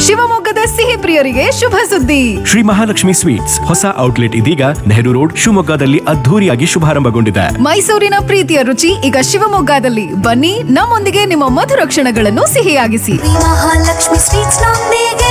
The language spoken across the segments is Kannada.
ಶಿವಮೊಗ್ಗದ ಸಿಹಿ ಪ್ರಿಯರಿಗೆ ಶುಭ ಸುದ್ದಿ ಶ್ರೀ ಮಹಾಲಕ್ಷ್ಮಿ ಸ್ವೀಟ್ಸ್ ಹೊಸ ಔಟ್ಲೆಟ್ ಇದೀಗ ನೆಹರು ರೋಡ್ ಶಿವಮೊಗ್ಗದಲ್ಲಿ ಅದ್ಧೂರಿಯಾಗಿ ಶುಭಾರಂಭಗೊಂಡಿದೆ ಮೈಸೂರಿನ ಪ್ರೀತಿಯ ರುಚಿ ಈಗ ಶಿವಮೊಗ್ಗದಲ್ಲಿ ಬನ್ನಿ ನಮ್ಮೊಂದಿಗೆ ನಿಮ್ಮ ಮಧುರ ಕ್ಷಣಗಳನ್ನು ಸಿಹಿಯಾಗಿಸಿ ಶ್ರೀ ಮಹಾಲಕ್ಷ್ಮಿ ಸ್ವೀಟ್ಸ್ ನೊಂದಿಗೆ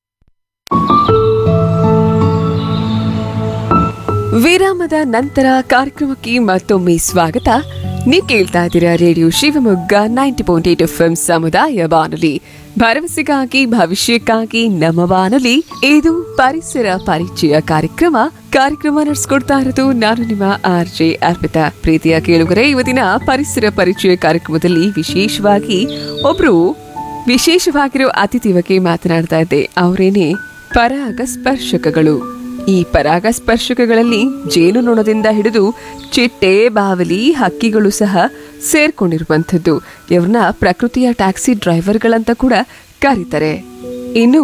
ವಿರಾಮದ ನಂತರ ಕಾರ್ಯಕ್ರಮಕ್ಕೆ ಮತ್ತೊಮ್ಮೆ ಸ್ವಾಗತ ನೀವು ಕೇಳ್ತಾ ಇದ್ದೀರಾ radio Shivamogga ninety point eight F M ಸಮುದಾಯ ಬಾನುಲಿ ಭರವಸೆಗಾಗಿ ಭವಿಷ್ಯಕ್ಕಾಗಿ ನಮ್ಮ ಬಾನುಲಿ ಇದು ಪರಿಸರ ಪರಿಚಯ ಕಾರ್ಯಕ್ರಮ ಕಾರ್ಯಕ್ರಮ ನಡೆಸ್ಕೊಡ್ತಾ ಇರೋದು ನಾನು ನಿಮ್ಮ ಆರ್ ಜೆ ಅರ್ಪಿತಾ ಪ್ರೀತಿಯ ಕೇಳುಗರೆ ಇವತ್ತಿನ ಪರಿಸರ ಪರಿಚಯ ಕಾರ್ಯಕ್ರಮದಲ್ಲಿ ವಿಶೇಷವಾಗಿ ಒಬ್ರು ವಿಶೇಷವಾಗಿರೋ ಅತಿಥಿ ಬಗ್ಗೆ ಮಾತನಾಡ್ತಾ ಇದ್ದೆ ಅವರೇನೆ ಪರಾಗ ಸ್ಪರ್ಶಕಗಳು ಈ ಪರಾಗಸ್ಪರ್ಶಕಗಳಲ್ಲಿ ಜೇನುನೊಣದಿಂದ ಹಿಡಿದು ಚಿಟ್ಟೆ ಬಾವಲಿ ಹಕ್ಕಿಗಳು ಸಹ ಸೇರ್ಕೊಂಡಿರುವಂಥದ್ದು ಇವ್ರನ್ನ ಪ್ರಕೃತಿಯ ಟ್ಯಾಕ್ಸಿ ಡ್ರೈವರ್ಗಳಂತ ಕೂಡ ಕರೀತಾರೆ ಇನ್ನು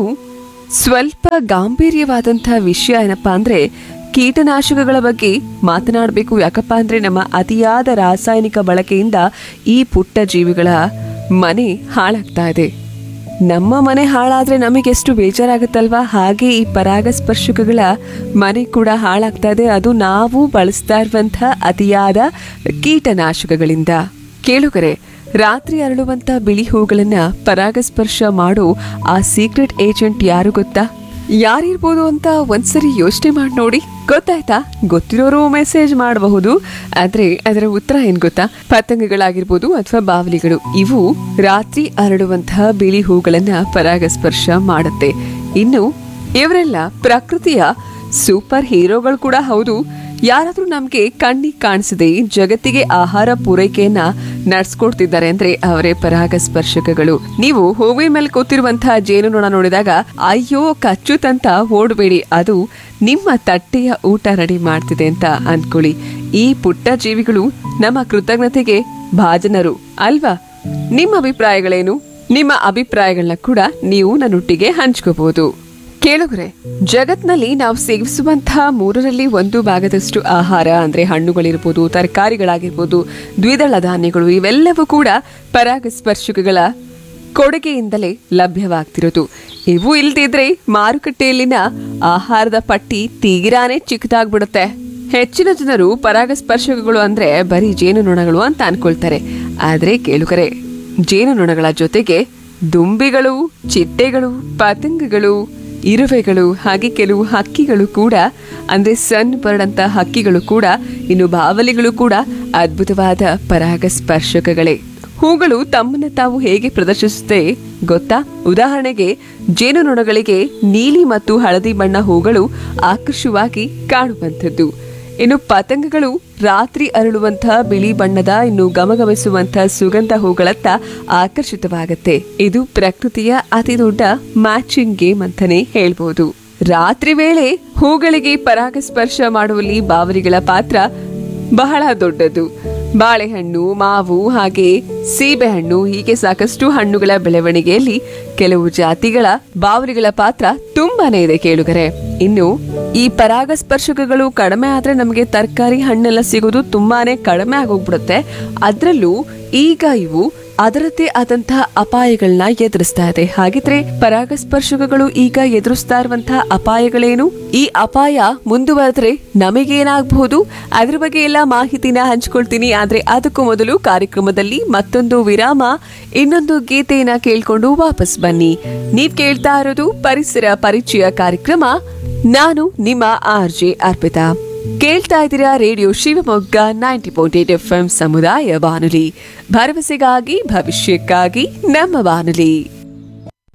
ಸ್ವಲ್ಪ ಗಾಂಭೀರ್ಯವಾದಂಥ ವಿಷಯ ಏನಪ್ಪಾ ಅಂದ್ರೆ ಕೀಟನಾಶಕಗಳ ಬಗ್ಗೆ ಮಾತನಾಡಬೇಕು ಯಾಕಪ್ಪ ಅಂದ್ರೆ ನಮ್ಮ ಅತಿಯಾದ ರಾಸಾಯನಿಕ ಬಳಕೆಯಿಂದ ಈ ಪುಟ್ಟ ಜೀವಿಗಳ ಮನೆ ಹಾಳಾಗ್ತಾ ಇದೆ ನಮ್ಮ ಮನೆ ಹಾಳಾದ್ರೆ ನಮಗೆಷ್ಟು ಬೇಜಾರಾಗುತ್ತಲ್ವಾ ಹಾಗೆ ಈ ಪರಾಗಸ್ಪರ್ಶಕಗಳ ಮನೆ ಕೂಡ ಹಾಳಾಗ್ತಾ ಇದೆ ಅದು ನಾವು ಬಳಸ್ತಾ ಇರುವಂಥ ಅತಿಯಾದ ಕೀಟನಾಶಕಗಳಿಂದ ಕೇಳುಗರೆ ರಾತ್ರಿ ಅರಳುವಂತ ಬಿಳಿ ಹೂಗಳನ್ನ ಪರಾಗಸ್ಪರ್ಶ ಮಾಡೋ ಆ ಸೀಕ್ರೆಟ್ ಏಜೆಂಟ್ ಯಾರು ಗೊತ್ತಾ ಯಾರಿರ್ಬೋದು ಅಂತ ಒಂದ್ಸರಿ ಯೋಚನೆ ಮಾಡಿ ನೋಡಿ ಗೊತ್ತಾಯ್ತಾ ಗೊತ್ತಿರೋರು ಮೆಸೇಜ್ ಮಾಡಬಹುದು ಆದ್ರೆ ಅದರ ಉತ್ತರ ಏನ್ ಗೊತ್ತಾ ಪತಂಗಗಳಾಗಿರ್ಬೋದು ಅಥವಾ ಬಾವಲಿಗಳು ಇವು ರಾತ್ರಿ ಅರಳುವಂತಹ ಬಿಳಿ ಹೂಗಳನ್ನ ಪರಾಗಸ್ಪರ್ಶ ಮಾಡುತ್ತೆ ಇನ್ನು ಇವರೆಲ್ಲ ಪ್ರಕೃತಿಯ ಸೂಪರ್ ಹೀರೋಗಳು ಕೂಡ ಹೌದು ಯಾರಾದ್ರೂ ನಮ್ಗೆ ಕಣ್ಣಿಗೆ ಕಾಣಿಸದೆ ಜಗತ್ತಿಗೆ ಆಹಾರ ಪೂರೈಕೆಯನ್ನ ನಡ್ಸ್ಕೊಡ್ತಿದ್ದಾರೆ ಅಂದ್ರೆ ಅವರೇ ಪರಾಗಸ್ಪರ್ಶಕಗಳು ನೀವು ಹೂವಿನ ಮೇಲೆ ಕೂತಿರುವಂತಹ ಜೇನುನೊಣ ನೋಡಿದಾಗ ಅಯ್ಯೋ ಕಚ್ಚುತ್ತಂತ ಓಡಬೇಡಿ ಅದು ನಿಮ್ಮ ತಟ್ಟೆಯ ಊಟ ರೆಡಿ ಮಾಡ್ತಿದೆ ಅಂತ ಅನ್ಕೊಳ್ಳಿ ಈ ಪುಟ್ಟ ಜೀವಿಗಳು ನಮ್ಮ ಕೃತಜ್ಞತೆಗೆ ಭಾಜನರು ಅಲ್ವಾ ನಿಮ್ಮ ಅಭಿಪ್ರಾಯಗಳೇನು ನಿಮ್ಮ ಅಭಿಪ್ರಾಯಗಳನ್ನ ಕೂಡ ನೀವು ನನ್ನೊಟ್ಟಿಗೆ ಹಂಚ್ಕೋಬಹುದು ಕೇಳುಗರೆ ಜಗತ್ನಲ್ಲಿ ನಾವು ಸೇವಿಸುವಂತಹ ಮೂರರಲ್ಲಿ ಒಂದು ಭಾಗದಷ್ಟು ಆಹಾರ ಅಂದ್ರೆ ಹಣ್ಣುಗಳಿರ್ಬೋದು ತರಕಾರಿಗಳಾಗಿರ್ಬೋದು ದ್ವಿದಳ ಧಾನ್ಯಗಳು ಇವೆಲ್ಲವೂ ಕೂಡ ಪರಾಗಸ್ಪರ್ಶಕಗಳ ಕೊಡುಗೆಯಿಂದಲೇ ಲಭ್ಯವಾಗ್ತಿರೋದು ಇವು ಇಲ್ದಿದ್ರೆ ಮಾರುಕಟ್ಟೆಯಲ್ಲಿನ ಆಹಾರದ ಪಟ್ಟಿ ತೀರಾನೇ ಚಿಕ್ಕದಾಗ್ಬಿಡುತ್ತೆ ಹೆಚ್ಚಿನ ಜನರು ಪರಾಗಸ್ಪರ್ಶಕಗಳು ಅಂದ್ರೆ ಬರೀ ಜೇನುನೊಣಗಳು ಅಂತ ಅನ್ಕೊಳ್ತಾರೆ ಆದ್ರೆ ಕೇಳುಗರೆ ಜೇನುನೊಣಗಳ ಜೊತೆಗೆ ದುಂಬಿಗಳು ಚಿಟ್ಟೆಗಳು ಪತಂಗಗಳು ಇರುವೆಗಳು ಹಾಗೆ ಕೆಲವು ಹಕ್ಕಿಗಳು ಕೂಡ ಅಂದ್ರೆ ಸನ್ ಬರ್ಡ್ ಅಂತ ಹಕ್ಕಿಗಳು ಕೂಡ ಇನ್ನು ಬಾವಲಿಗಳು ಕೂಡ ಅದ್ಭುತವಾದ ಪರಾಗಸ್ಪರ್ಶಕಗಳೇ ಹೂಗಳು ತಮ್ಮನ್ನ ತಾವು ಹೇಗೆ ಪ್ರದರ್ಶಿಸುತ್ತೆ ಗೊತ್ತಾ ಉದಾಹರಣೆಗೆ ಜೇನುನೊಣಗಳಿಗೆ ನೀಲಿ ಮತ್ತು ಹಳದಿ ಬಣ್ಣ ಹೂಗಳು ಆಕರ್ಷವಾಗಿ ಕಾಣುವಂಥದ್ದು ಇನ್ನು ಪತಂಗಗಳು ರಾತ್ರಿ ಅರಳುವಂತಹ ಬಿಳಿ ಬಣ್ಣದ ಇನ್ನು ಗಮಗಮಿಸುವಂತಹ ಸುಗಂಧ ಹೂಗಳತ್ತ ಆಕರ್ಷಿತವಾಗತ್ತೆ ಇದು ಪ್ರಕೃತಿಯ ಅತಿ ದೊಡ್ಡ ಮ್ಯಾಚಿಂಗ್ ಗೇಮ್ ಅಂತಾನೆ ಹೇಳ್ಬೋದು ರಾತ್ರಿ ವೇಳೆ ಹೂಗಳಿಗೆ ಪರಾಗಸ್ಪರ್ಶ ಮಾಡುವಲ್ಲಿ ಬಾವಲಿಗಳ ಪಾತ್ರ ಬಹಳ ದೊಡ್ಡದು ಬಾಳೆಹಣ್ಣು ಮಾವು ಹಾಗೆ ಸೀಬೆಹಣ್ಣು ಹೀಗೆ ಸಾಕಷ್ಟು ಹಣ್ಣುಗಳ ಬೆಳವಣಿಗೆಯಲ್ಲಿ ಕೆಲವು ಜಾತಿಗಳ ಬಾವಲಿಗಳ ಪಾತ್ರ ತುಂಬಾನೇ ಇದೆ ಕೇಳುಗರೆ ಇನ್ನು ಈ ಪರಾಗಸ್ಪರ್ಶಕಗಳು ಕಡಿಮೆ ಆದ್ರೆ ನಮಗೆ ತರಕಾರಿ ಹಣ್ಣೆಲ್ಲ ಸಿಗೋದು ತುಂಬಾನೇ ಕಡಿಮೆ ಆಗೋಗ್ಬಿಡುತ್ತೆ ಅದ್ರಲ್ಲೂ ಈಗ ಇವು ಅದರದ್ದೇ ಆದಂತಹ ಅಪಾಯಗಳನ್ನ ಎದುರಿಸ್ತಾ ಇದೆ ಹಾಗಿದ್ರೆ ಪರಾಗಸ್ಪರ್ಶಕಗಳು ಈಗ ಎದುರಿಸ್ತಾ ಇರುವಂತಹ ಅಪಾಯಗಳೇನು ಈ ಅಪಾಯ ಮುಂದುವರೆದ್ರೆ ನಮಗೇನಾಗಬಹುದು ಅದ್ರ ಬಗ್ಗೆ ಎಲ್ಲ ಮಾಹಿತಿನ ಹಂಚ್ಕೊಳ್ತೀನಿ ಆದ್ರೆ ಅದಕ್ಕೂ ಮೊದಲು ಕಾರ್ಯಕ್ರಮದಲ್ಲಿ ಮತ್ತೊಂದು ವಿರಾಮ ಇನ್ನೊಂದು ಗೀತೆಯನ್ನ ಕೇಳ್ಕೊಂಡು ವಾಪಸ್ ಬನ್ನಿ ನೀವ್ ಕೇಳ್ತಾ ಇರೋದು ಪರಿಸರ ಪರಿಚಯ ಕಾರ್ಯಕ್ರಮ ನಾನು ನಿಮ್ಮ ಆರ್ ಜೆ ಅರ್ಪಿತಾ ಕೇಳ್ತಾ ಇದ್ದೀರಾ radio Shivamogga ninety point eight F M ಸಮುದಾಯ ಬಾನುಲಿ ಭರವಸೆಗಾಗಿ ಭವಿಷ್ಯಕ್ಕಾಗಿ ನಮ್ಮ ಬಾನುಲಿ